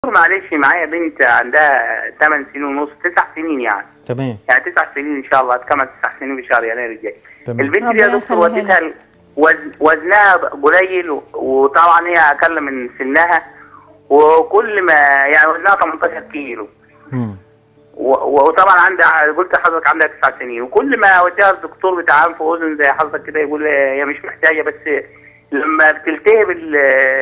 معلش معايا بنت عندها 8 سنين ونص 9 سنين يعني تمام يعني 9 سنين ان شاء الله هتكمل 9 سنين في شهر يناير الجاي تمام. البنت دي يا ربنا دكتور يخليها وديتها ال- وزن وزنها قليل و- وطبعا هي اقل من سنها وكل ما يعني وزنها 18 كيلو مم. و- وطبعا عندها قلت لحضرتك عندها 9 سنين وكل ما اوديها الدكتور بتاع انف واذن زي حضرتك كده يقول هي مش محتاجه بس لما بتلتهب ال-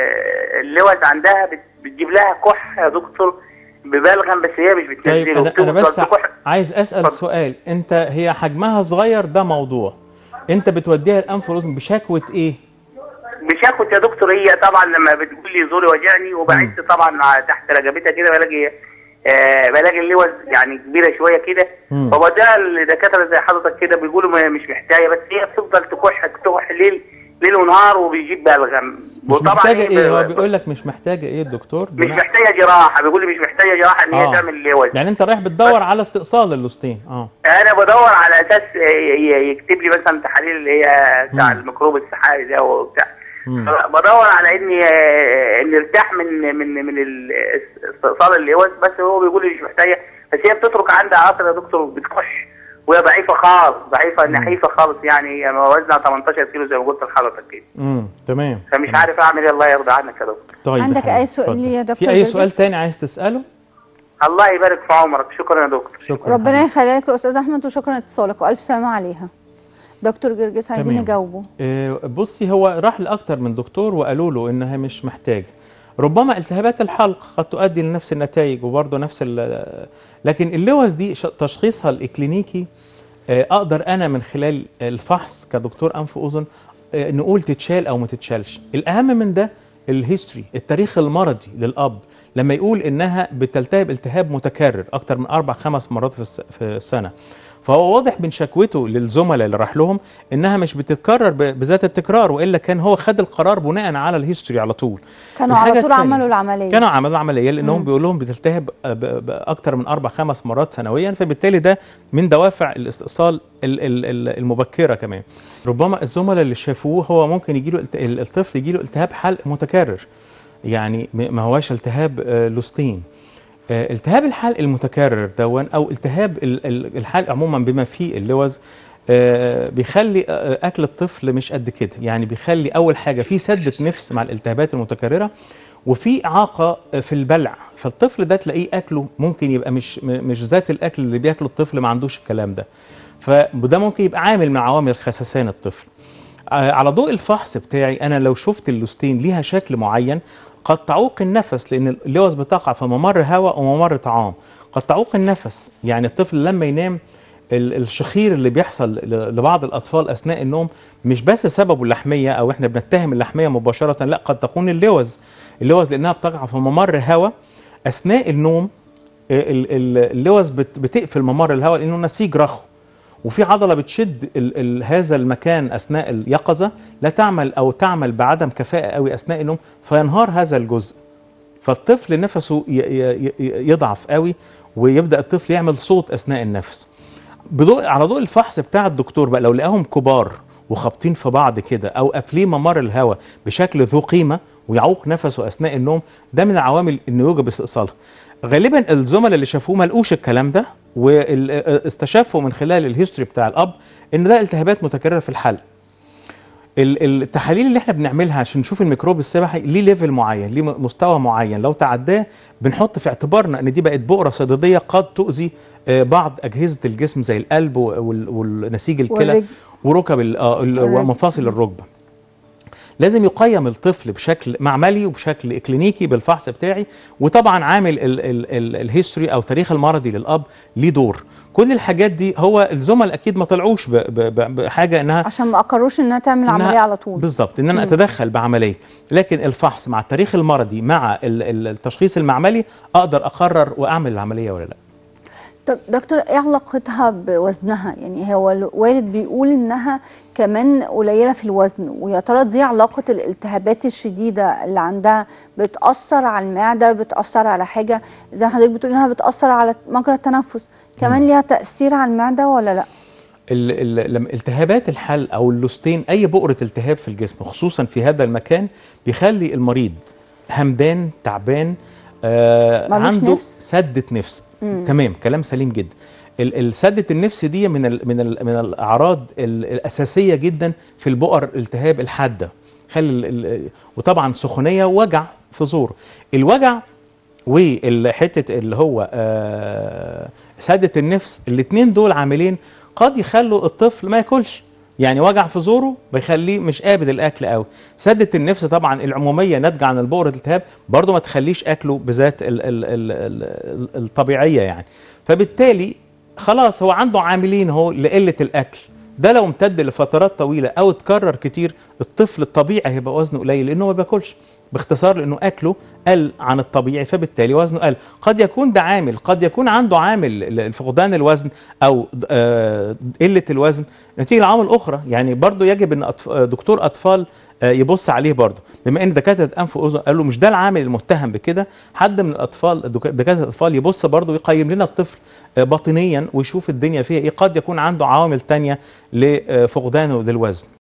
اللوز عندها بت- بتجيب لها كح يا دكتور ببلغم بس هي مش بتنزله طيب انا انا بتفضل بس تكح. عايز اسال اتفضل. سؤال انت هي حجمها صغير ده موضوع انت بتوديها الانف والاذن بشكوى ايه بشاكوت يا دكتور هي طبعا لما بتقول لي زوري وجعني وبعد طبعا على تحت رقبتها كده بلاقي آه بلاقي اللوز يعني كبيره شويه كده مم. فبدأ الدكاتره زي حضرتك كده بيقولوا ما- مش محتاجه بس هي بتفضل تكح تكح ليل ليل ونهار وبيجيب بلغم مش محتاجه هي ايه هو ب- بيقول لك مش محتاجه ايه الدكتور مش بناء- محتاجه جراحه بيقول لي مش محتاجه جراحه ان هي آه. تعمل اللوز يعني انت رايح بتدور على استئصال اللوستين اه انا بدور على اساس ي- ي- يكتب لي مثلا تحاليل اللي هي بتاع مم. الميكروب السحائي ده وبتاع مم. بدور على اني آه، اني ارتاح من من من ال- استئصال اللوز بس هو بيقول لي مش محتاجه بس هي بتترك عندها عصر يا دكتور بتكح وهي ضعيفه خالص ضعيفه نحيفه خالص يعني يعني وزنها 18 كيلو زي ما قلت لحضرتك كده امم تمام فمش عارف اعمل ايه الله يرضى عنك يا دكتور طيب عندك يا حبيبي، أي سؤال اتفضل. يا دكتور في اي جرجس؟ سؤال تاني عايز تساله الله يبارك في عمرك شكرا يا دكتور شكرا ربنا حبيبي. يخليك يا استاذ احمد وشكرا اتصالك والف سلامه عليها دكتور جرجس عايزين تمام. نجاوبه آه، بصي هو راح لاكتر من دكتور وقالوا له انها مش محتاجه ربما التهابات الحلق قد تؤدي لنفس النتائج وبرضه نفس ال- لكن اللوز دي ش- تشخيصها الاكلينيكي آه، اقدر انا من خلال الفحص كدكتور انف واذن آه، نقول تتشال او ما تتشالش الاهم من ده الهيستوري التاريخ المرضي للاب لما يقول انها بتلتهب التهاب متكرر اكتر من اربع خمس مرات في الس- في السنه فهو واضح من شكوته للزملاء اللي راح لهم انها مش بتتكرر ب- بذات التكرار والا كان هو خد القرار بناء على الهيستوري على طول كانوا الحاجة على طول التانية. عملوا العمليه كانوا عملوا العمليه لانهم مم. بيقول لهم بتلتهب ب- باكثر من اربع خمس مرات سنويا فبالتالي ده من دوافع الاستئصال ال- ال- ال- المبكره كمان ربما الزملاء اللي شافوه هو ممكن يجي له الطفل يجي له التهاب حلق متكرر يعني م- ما هواش التهاب آه، لوستين آه، التهاب الحلق المتكرر دون او التهاب ال- ال- الحلق عموما بما فيه اللوز آه، بيخلي آه، اكل الطفل مش قد كده يعني بيخلي اول حاجه في سده نفس مع الالتهابات المتكرره وفي اعاقه في البلع فالطفل ده تلاقيه اكله ممكن يبقى مش م- مش ذات الاكل اللي بياكله الطفل ما عندوش الكلام ده فده ممكن يبقى عامل من عوامل خسسان الطفل آه، على ضوء الفحص بتاعي انا لو شفت اللوستين ليها شكل معين قد تعوق النفس لان اللوز بتقع في ممر هواء وممر طعام قد تعوق النفس يعني الطفل لما ينام ال- الشخير اللي بيحصل ل- لبعض الاطفال اثناء النوم مش بس سببه اللحميه او احنا بنتهم اللحميه مباشره لا قد تكون اللوز اللوز لانها بتقع في ممر هواء اثناء النوم ال- ال- اللوز بت- بتقفل ممر الهواء لانه نسيج رخو وفي عضله بتشد ال ال هذا المكان اثناء اليقظه لا تعمل او تعمل بعدم كفاءه قوي اثناء النوم فينهار هذا الجزء فالطفل نفسه ي- ي- ي- يضعف قوي ويبدا الطفل يعمل صوت اثناء النفس بضوء على ضوء الفحص بتاع الدكتور بقى لو لقاهم كبار وخابطين في بعض كده او قافلين ممر الهواء بشكل ذو قيمه ويعوق نفسه اثناء النوم ده من العوامل انه يوجب استئصالها غالبا الزملاء اللي شافوه ما لقوش الكلام ده واستشفوا من خلال الهيستوري بتاع الاب ان ده التهابات متكرره في الحلق ال- التحاليل اللي احنا بنعملها عشان نشوف الميكروب السبحي ليه ليفل معين ليه م- مستوى معين لو تعداه بنحط في اعتبارنا ان دي بقت بؤره صيدليه قد تؤذي آه، بعض اجهزه الجسم زي القلب و- وال- والنسيج الكلى والرجل. وركب ال- آه، ال- الرجل. ومفاصل الركبه لازم يقيم الطفل بشكل معملي وبشكل اكلينيكي بالفحص بتاعي وطبعا عامل ال- ال- ال- الهيستوري او تاريخ المرضي للاب ليه دور كل الحاجات دي هو الزملاء اكيد ما طلعوش ب- ب- ب- بحاجه انها عشان ما اقروش انها تعمل إنها- عمليه على طول بالظبط ان انا مم. اتدخل بعمليه لكن الفحص مع التاريخ المرضي مع ال- ال- التشخيص المعملي اقدر اقرر واعمل العمليه ولا لا طب دكتور ايه علاقتها بوزنها يعني هو الوالد بيقول انها كمان قليله في الوزن ويا ترى دي علاقه الالتهابات الشديده اللي عندها بتاثر على المعده بتاثر على حاجه زي ما حضرتك بتقول انها بتاثر على مجرى التنفس كمان ليها تاثير على المعده ولا لا ال- ال- لما التهابات الحلق او اللوستين اي بؤره التهاب في الجسم خصوصا في هذا المكان بيخلي المريض همدان تعبان آه ملوش عنده نفس؟ سدة نفس تمام كلام سليم جدا ال- ال- سدة النفس دي من ال من ال من الاعراض ال- الاساسيه جدا في البؤر الالتهاب الحاده خلي ال- ال- وطبعا سخونيه ووجع في زور الوجع والحته اللي هو آه سدة النفس الاثنين دول عاملين قد يخلوا الطفل ما ياكلش يعني وجع في زوره بيخليه مش قابل الاكل قوي سدة النفس طبعا العموميه ناتجه عن البؤر الالتهاب برضه ما تخليش اكله بذات ال ال ال ال الطبيعيه يعني فبالتالي خلاص هو عنده عاملين هو لقله الاكل ده لو امتد لفترات طويله او اتكرر كتير الطفل الطبيعي هيبقى وزنه قليل لانه ما بياكلش باختصار لانه اكله قل عن الطبيعي فبالتالي وزنه قل قد يكون ده عامل قد يكون عنده عامل ل- فقدان الوزن او آه، قله الوزن نتيجه لعوامل اخرى يعني برضو يجب ان أطف- آه، دكتور اطفال آه، يبص عليه برضه بما ان دكاتره انف واذن قالوا مش ده العامل المتهم بكده حد من الاطفال دك- دكاتره الاطفال يبص برضه ويقيم لنا الطفل آه، باطنيا ويشوف الدنيا فيها ايه قد يكون عنده عوامل تانية لفقدانه للوزن